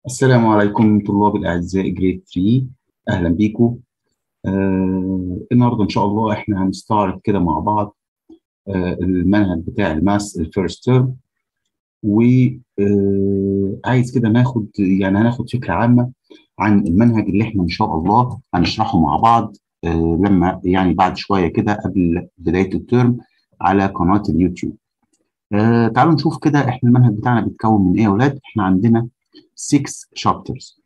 السلام عليكم طلاب الأعزاء جريد 3 أهلا بيكم آه النهارده إن شاء الله إحنا هنستعرض كده مع بعض آه المنهج بتاع الماس الفيرست تيرم وعايز كده ناخد يعني هناخد فكرة عامة عن المنهج اللي إحنا إن شاء الله هنشرحه مع بعض آه لما يعني بعد شوية كده قبل بداية الترم على قناة اليوتيوب. آه تعالوا نشوف كده إحنا المنهج بتاعنا بيتكون من إيه يا ولاد؟ إحنا عندنا 6 chapters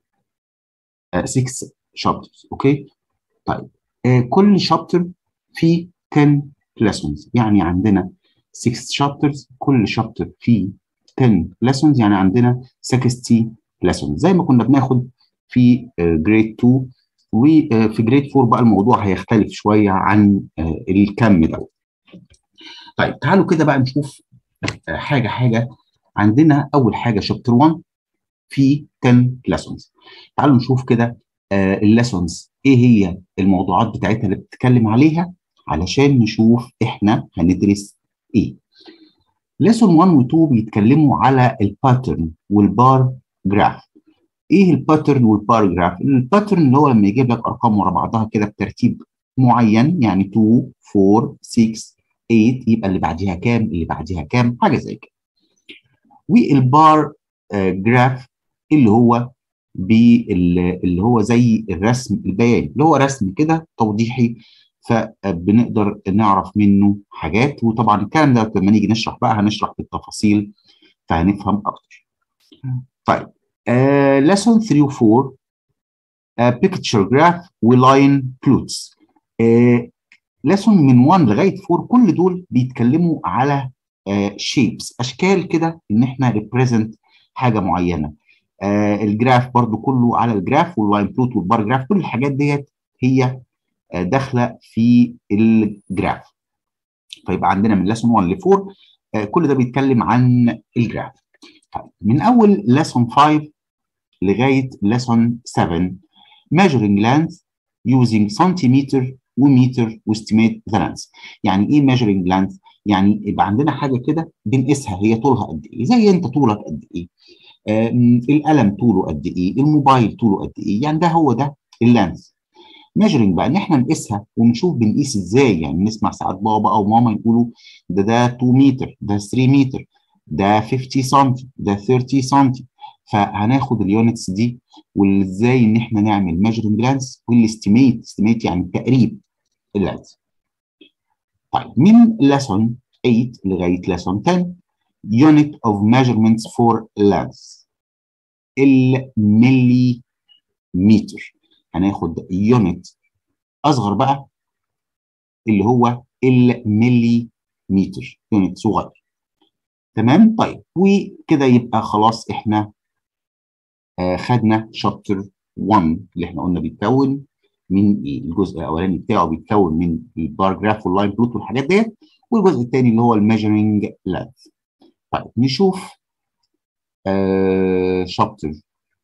6 chapters اوكي طيب uh, كل شابتر فيه 10 lessons يعني عندنا 6 chapters كل شابتر فيه 10 lessons يعني عندنا 60 lessons زي ما كنا بناخد في جريد 2 وفي جريد 4 بقى الموضوع هيختلف شويه عن الكم ده طيب تعالوا كده بقى نشوف حاجه حاجه عندنا اول حاجه شابتر 1 في 10 lessons تعالوا نشوف كده آه الليسونز ايه هي الموضوعات بتاعتها اللي بتتكلم عليها علشان نشوف احنا هندرس ايه ليسون 1 و 2 بيتكلموا على الباترن والبار جراف ايه الباترن والبار جراف الباترن اللي هو لما يجيب لك ارقام ورا بعضها كده بترتيب معين يعني 2 4 6 8 يبقى اللي بعديها كام اللي بعديها كام حاجه زي كده والبار جراف اللي هو اللي هو زي الرسم البياني اللي هو رسم كده توضيحي فبنقدر نعرف منه حاجات وطبعا الكلام ده لما نيجي نشرح بقى هنشرح بالتفاصيل فهنفهم اكتر. طيب ليسون 3 و 4 بيكتشر جراف ولاين بلوتس ليسون من 1 لغايه 4 كل دول بيتكلموا على شيبس اشكال كده ان احنا ريبريزنت حاجه معينه آه الجراف برضو كله على الجراف واللاين بلوت والبار جراف كل الحاجات ديت هي آه داخله في الجراف فيبقى عندنا من ليسون 1 ل 4 آه كل ده بيتكلم عن الجراف طيب من اول ليسون 5 لغايه ليسون 7 measuring length using سنتيمتر ومتر واستيميت ذا length يعني ايه measuring length يعني يبقى عندنا حاجه كده بنقيسها هي طولها قد ايه زي انت طولك قد ايه آه القلم طوله قد ايه الموبايل طوله قد ايه يعني ده هو ده اللانس ميجرنج بقى ان احنا نقيسها ونشوف بنقيس ازاي يعني نسمع ساعات بابا او ماما يقولوا ده ده 2 متر ده 3 متر ده 50 سم ده 30 سم فهناخد اليونتس دي وازاي ان احنا نعمل ميجرنج لانس والاستيميت استيميت يعني تقريب اللانس طيب من ليسون 8 لغايه ليسون 10 unit of measurements for length المليمتر هناخد يونت اصغر بقى اللي هو المليمتر يونت صغير تمام طيب وكده يبقى خلاص احنا آه خدنا شابتر 1 اللي احنا قلنا بيتكون من الجزء الاولاني بتاعه بيتكون من البار جراف واللاين بلوت والحاجات ديت والجزء الثاني اللي هو الميجرنج لانث طيب نشوف آه شابتر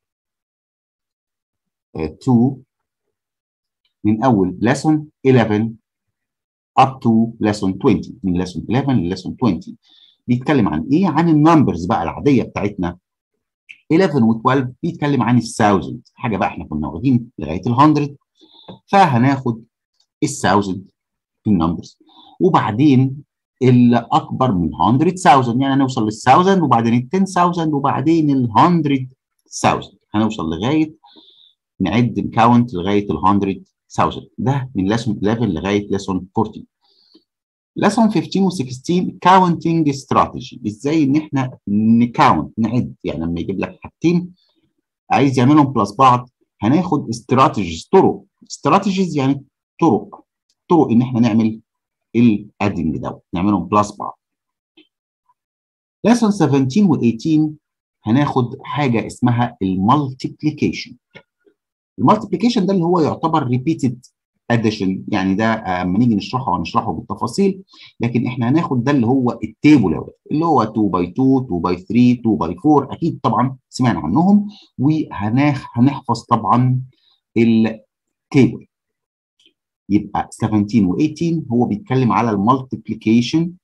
2 من اول lesson 11 up to lesson 20 من lesson 11 ل lesson 20 بيتكلم عن ايه؟ عن النمبرز بقى العاديه بتاعتنا 11 و 12 بيتكلم عن الثاوزند حاجه بقى احنا كنا واخدين لغايه ال 100 فهناخد الثاوزند النمبرز وبعدين الاكبر من 100000 يعني هنوصل لل 1000 وبعدين ال 10000 وبعدين ال 100000 هنوصل لغايه نعد نكاونت لغايه ال 100000 ده من ليسون 11 لغايه ليسون 14 ليسون 15 و 16 كاونتنج استراتيجي ازاي ان احنا نكاونت نعد يعني لما يجيب لك حاجتين عايز يعملهم بلس بعض هناخد استراتيجيز طرق استراتيجيز يعني طرق طرق ان احنا نعمل الادنج دوت نعملهم بلس بعض ليسون 17 و 18 هناخد حاجه اسمها المالتيبليكيشن المالتيبليكيشن ده اللي هو يعتبر ريبيتد اديشن يعني ده اما نيجي نشرحه هنشرحه بالتفاصيل لكن احنا هناخد ده اللي هو التيبل اللي هو 2 باي 2 2 باي 3 2 باي 4 اكيد طبعا سمعنا عنهم وهنحفظ طبعا التيبل يبقى 17 و 18 هو بيتكلم على المالتيبليكيشن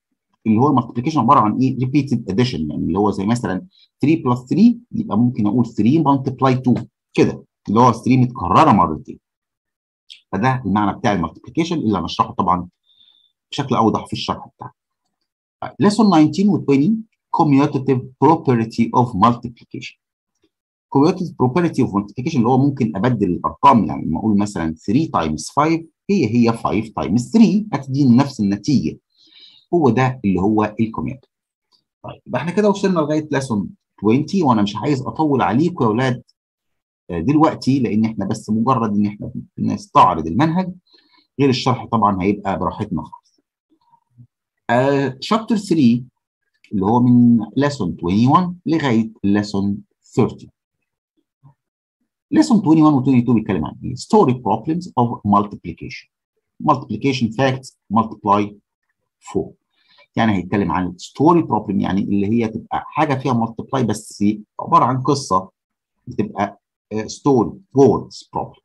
اللي هو المالتيبيكيشن عباره عن ايه ريبيتد اديشن يعني اللي هو زي مثلا 3 بلس 3 يبقى ممكن اقول 3 مالتبلاي 2 كده اللي هو 3 متكرره مرتين فده المعنى بتاع المالتيبيكيشن اللي هنشرحه طبعا بشكل اوضح في الشرح بتاعنا lesson 19 و 20 commutative property of multiplication commutative property of multiplication اللي هو ممكن ابدل الارقام يعني لما اقول مثلا 3 times 5 هي هي 5 times 3 هتديني نفس النتيجه هو ده اللي هو الكوميوتيف طيب يبقى احنا كده وصلنا لغايه lesson 20 وانا مش عايز اطول عليكم يا اولاد دلوقتي لان احنا بس مجرد ان احنا بنستعرض المنهج غير الشرح طبعا هيبقى براحتنا خالص. شابتر 3 اللي هو من lesson 21 لغايه lesson 30. lesson 21 و 22 بيتكلم عن ايه؟ story problems of multiplication. multiplication facts multiply 4. يعني هيتكلم عن story problem يعني اللي هي تبقى حاجه فيها multiply بس عباره عن قصه بتبقى story words problem.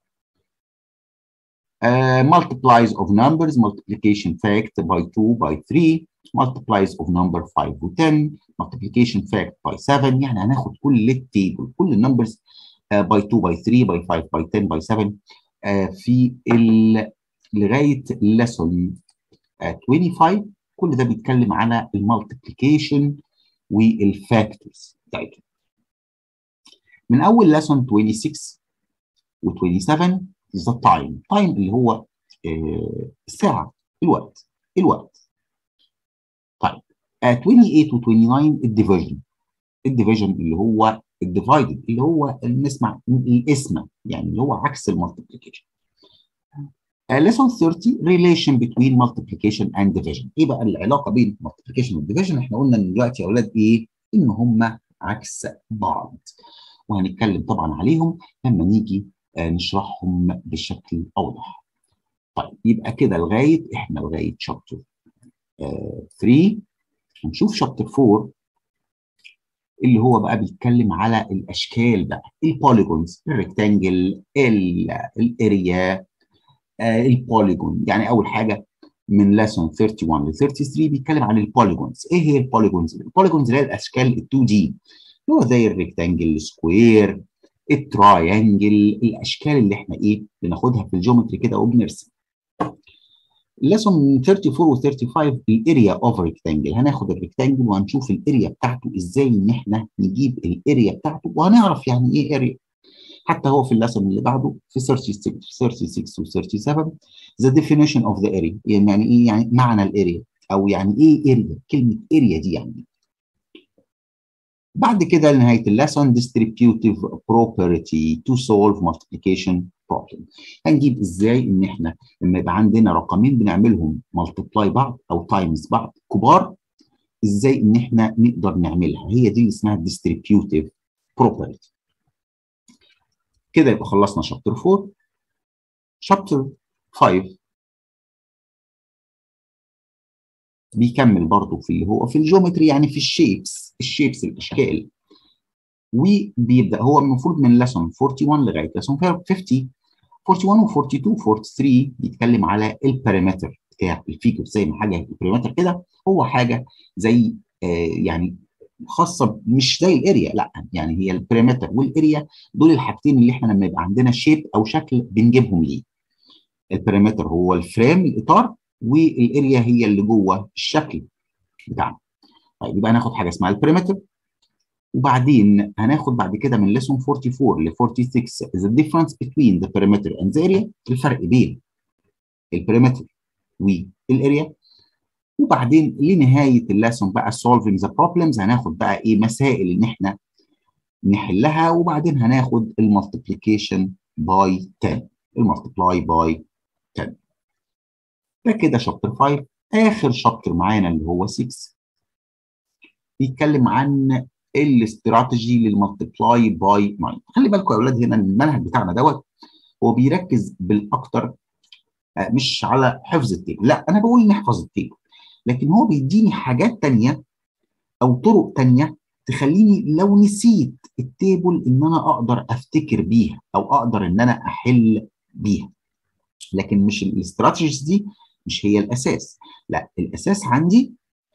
Uh, multiplies of numbers, multiplication fact by 2 by 3, multiplies of number 5 و 10, multiplication fact by 7 يعني هناخد كل التيبل كل النمبرز uh, by 2 by 3 by 5 by 10 by 7 uh, في ال لغايه lesson uh, 25 كل ده بيتكلم على المالتيبليكيشن والفاكتورز بتاعتهم. من اول lesson 26 و 27 ذا تايم تايم اللي هو آه الساعه الوقت الوقت طيب آه 28 و 29 الديفيجن الديفيجن اللي هو الديفايدد اللي هو نسمع القسمه يعني اللي هو عكس المالتيبليكيشن Uh, lesson 30 relation between multiplication and division ايه بقى العلاقه بين multiplication والdivision احنا قلنا ان دلوقتي يا اولاد ايه ان هم عكس بعض وهنتكلم طبعا عليهم لما نيجي آه نشرحهم بشكل اوضح طيب يبقى كده لغايه احنا لغايه شابتر 3 هنشوف شابتر 4 اللي هو بقى بيتكلم على الاشكال بقى البوليجونز الريكتانجل الاريا آه البوليجون يعني اول حاجه من ليسون 31 ل 33 بيتكلم عن البوليجونز ايه هي البوليجونز البوليجونز اللي هي الاشكال ال 2 دي اللي هو زي الريكتانجل السكوير التراينجل الاشكال اللي احنا ايه بناخدها في الجيومتري كده وبنرسم ليسون 34 و 35 الاريا اوف ريكتانجل هناخد الريكتانجل وهنشوف الاريا بتاعته ازاي ان احنا نجيب الاريا بتاعته وهنعرف يعني ايه اريا حتى هو في الليسون اللي بعده في 36 36 و 37 the definition of the area يعني ايه يعني معنى الاريا او يعني ايه اريا كلمه اريا دي يعني بعد كده لنهايه الليسون distributive property to solve multiplication problem هنجيب ازاي ان احنا لما يبقى عندنا رقمين بنعملهم multiply بعض او times بعض كبار ازاي ان احنا نقدر نعملها هي دي اللي اسمها distributive property كده يبقى خلصنا شابتر 4 شابتر 5 بيكمل برضه في اللي هو في الجيومتري يعني في الشيبس الشيبس الاشكال وبيبدا هو المفروض من لسون 41 لغايه لسون 50 41 و 42 و 43 بيتكلم على البارامتر بتاع الفيجر زي ما حاجه البارامتر كده هو حاجه زي آه يعني خاصه مش زي الاريا لا يعني هي البارامتر والاريا دول الحاجتين اللي احنا لما يبقى عندنا شيب او شكل بنجيبهم ليه البارامتر هو الفريم الاطار والاريا هي اللي جوه الشكل بتاعنا طيب يبقى هناخد حاجه اسمها البريمتر وبعدين هناخد بعد كده من ليسون 44 ل 46 the difference between the perimeter and the area الفرق بين البريمتر والاريا وبعدين لنهايه الليسون بقى solving the problems هناخد بقى ايه مسائل ان احنا نحلها وبعدين هناخد المالتيبليكيشن باي 10 المالتيبلاي باي 10 ده كده شابتر 5 اخر شابتر معانا اللي هو 6 بيتكلم عن الاستراتيجي للمالتيبلاي باي 9 خلي بالكم يا اولاد هنا المنهج بتاعنا دوت هو بيركز بالاكتر مش على حفظ التيبل لا انا بقول نحفظ التيبل لكن هو بيديني حاجات تانية او طرق تانية تخليني لو نسيت التيبل ان انا اقدر افتكر بيها او اقدر ان انا احل بيها لكن مش الاستراتيجيز دي مش هي الاساس لا الاساس عندي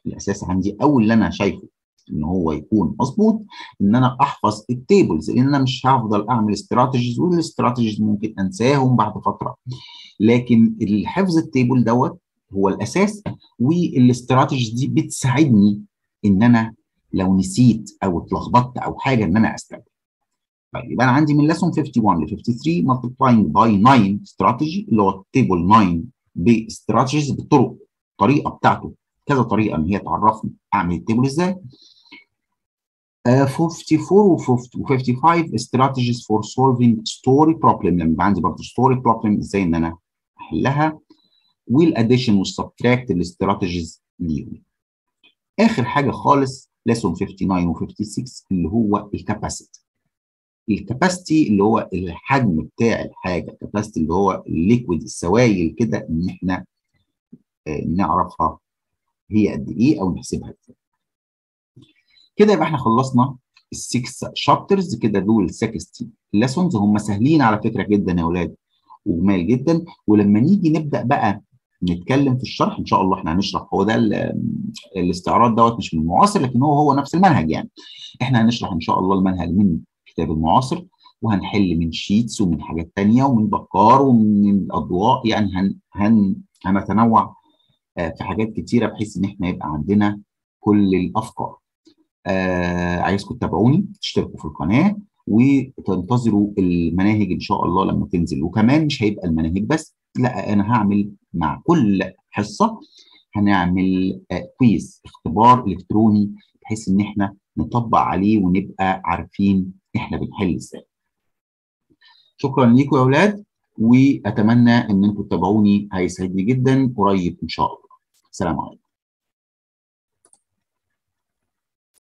الاساس عندي او اللي انا شايفه ان هو يكون مظبوط ان انا احفظ التيبلز لان انا مش هفضل اعمل استراتيجيز والاستراتيجيز ممكن انساهم بعد فتره لكن الحفظ التيبل دوت هو الاساس والاستراتيجيز دي بتساعدني ان انا لو نسيت او اتلخبطت او حاجه ان انا استخدم طيب يبقى انا عندي من ليسون 51 ل 53 multiplying by 9 استراتيجي اللي هو التيبل 9 باستراتيجيز بالطرق الطريقه بتاعته كذا طريقه ان هي تعرفني اعمل التيبل ازاي Uh, 54 و 55 strategies for solving story problem لما يبقى عندي برضه story problem ازاي ان انا احلها والاديشن والسبتراكت الاستراتيجيز ليهم. اخر حاجه خالص lesson 59 و 56 اللي هو الكاباسيتي. الكاباسيتي اللي هو الحجم بتاع الحاجه، الكاباسيتي اللي هو الليكويد السوائل كده ان احنا آه نعرفها هي قد ايه او نحسبها ازاي. كده يبقى احنا خلصنا السكس شابترز كده دول 60 ليسونز هم سهلين على فكره جدا يا اولاد وجمال جدا ولما نيجي نبدا بقى نتكلم في الشرح ان شاء الله احنا هنشرح هو ده الاستعراض دوت مش من المعاصر لكن هو هو نفس المنهج يعني احنا هنشرح ان شاء الله المنهج من كتاب المعاصر وهنحل من شيتس ومن حاجات تانية ومن بكار ومن الاضواء يعني هن هن هنتنوع في حاجات كتيره بحيث ان احنا يبقى عندنا كل الافكار آه عايزكم تتابعوني تشتركوا في القناه وتنتظروا المناهج ان شاء الله لما تنزل وكمان مش هيبقى المناهج بس لا انا هعمل مع كل حصه هنعمل آه كويز اختبار الكتروني بحيث ان احنا نطبق عليه ونبقى عارفين احنا بنحل ازاي. شكرا ليكم يا اولاد واتمنى ان انتم تتابعوني هيسعدني جدا قريب ان شاء الله. السلام عليكم.